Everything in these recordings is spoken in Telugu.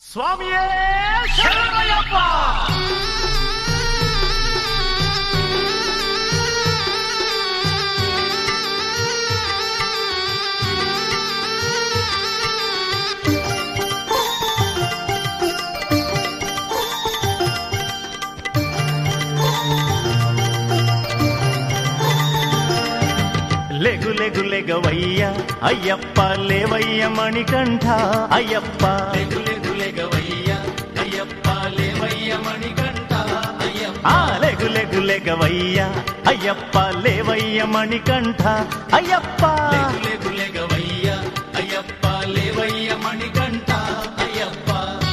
స్వామియే శరణమయ్యప్ప లెగు లెగు లెగవయ్య అయ్యప్ప లేవయ్య మణికంఠ అయ్యప్ప లెగు లెగు లెగవయ్య అయ్యప్ప లేవయ్య మణికంఠ అయ్యప్ప ఆ లెగు లెగు లెగవయ్య అయ్యప్ప లేవయ్య మణికంఠ అయ్యప్ప లెగు లెగు లెగవయ్య అయ్యప్ప లేవయ్య మణికంఠ అయ్యప్ప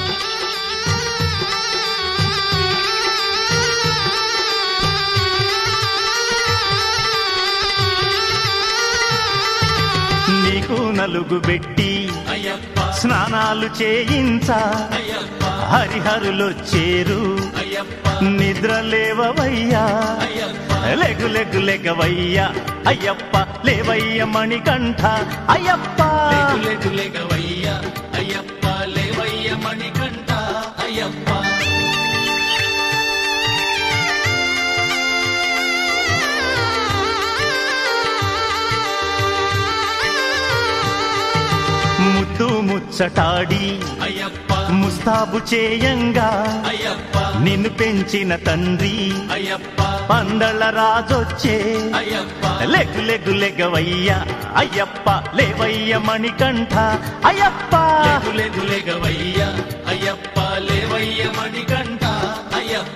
నీకు నలుగు పెట్టి అయ్యప్ప స్నానాలు చేయించ అయ్యప్ప హరిహరులొచ్చేరు అయ్యప్ప నిద్ర లేవవయ్యా అయ్యప్ప లెగు లెగు లెగవయ్య అయ్యప్ప లేవయ్య మణికంఠ అయ్యప్ప లెగు లెగు లెగవయ్య అయ్యప్ప లేవయ్య మణికంఠ అయ్యప్ప ముద్దు ముచ్చటాడి అయ్యప్ప ముస్తాబు చేయంగా అయ్యప్ప నిన్ను పెంచిన తండ్రి అయ్యప్ప పందళ్ళ రాజొచ్చే అయ్యప్ప లెగు లెగు లెగవయ్య అయ్యప్ప లేవయ్య మణికంఠ అయ్యప్ప లెగు లెగు లెగవయ్య అయ్యప్ప లేవయ్య మణికంఠ అయ్యప్ప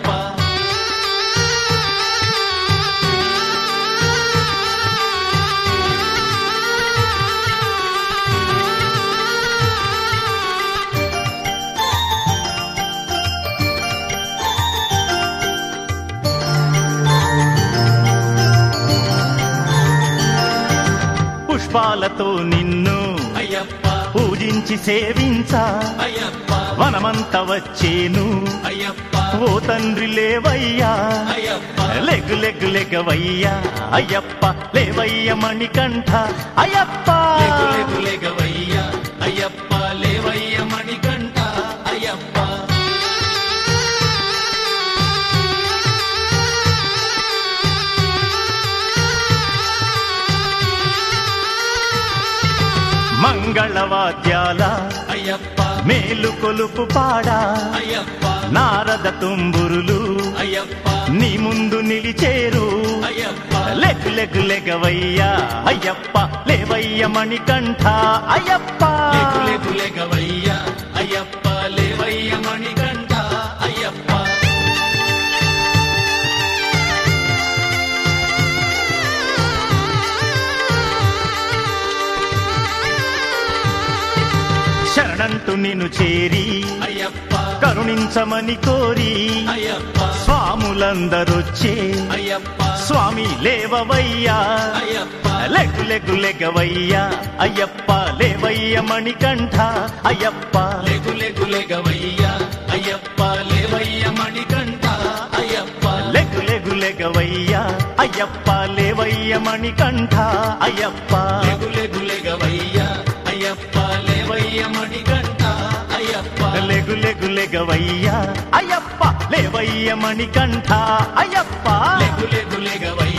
పుష్పాలతో నిన్ను అయ్యప్ప పూజించి సేవించ అయ్యప్ప వనమంత వచ్చేను అయ్యప్ప ఓ తండ్రి లేవయ్యా అయ్యప్ప లెగు లెగు లెగవయ్యా అయ్యప్ప లేవయ్య మణికంఠ అయ్యప్ప లెగు లెగు లెగవయ్య అయ్యప్ప లేవయ్య మణికంఠ అయ్యప్ప మంగళవాద్యాల అయ్యప్ప మేలు కొలుపు పాడా అయ్యప్ప నారద తుంబురులు అయ్యప్ప నీ ముందు నిలిచేరు అయ్యప్ప లెగు లెగు లెగవయ్యా అయ్యప్ప లేవయ్య మణికంఠ అయ్యప్ప లెగు లెగు లెగవయ్య అయ్యప్ప లేవయ్య మణికంఠ అయ్యప్ప శరణంటూ నిన్ను చేరి అయ్యప్ప కరుణించమని కోరి అయ్యప్ప స్వాములందరొచ్చే అయ్యప్ప స్వామి లేవవయ్యా అయ్యప్ప లెగు లెగు లెగవయ్యా అయ్యప్ప లేవయ్య మణికంఠ అయ్యప్ప లెగు లెగు లెగవయ్య అయ్యప్ప లేవయ్య మణికంఠ అయ్యప్ప లెగు లెగు లెగవయ్యా అయ్యప్ప లేవయ్య మణికంఠ అయ్యప్ప లెగు లెగు లెగవయ్య అయ్యప్ప లేవయ్య మణికంఠ అయ్యప్ప లెగు లెగు లెగవయ్యా అయ్యప్ప లేవయ్య మణికంఠ అయ్యప్ప లెగు లెగు లెగవయ్య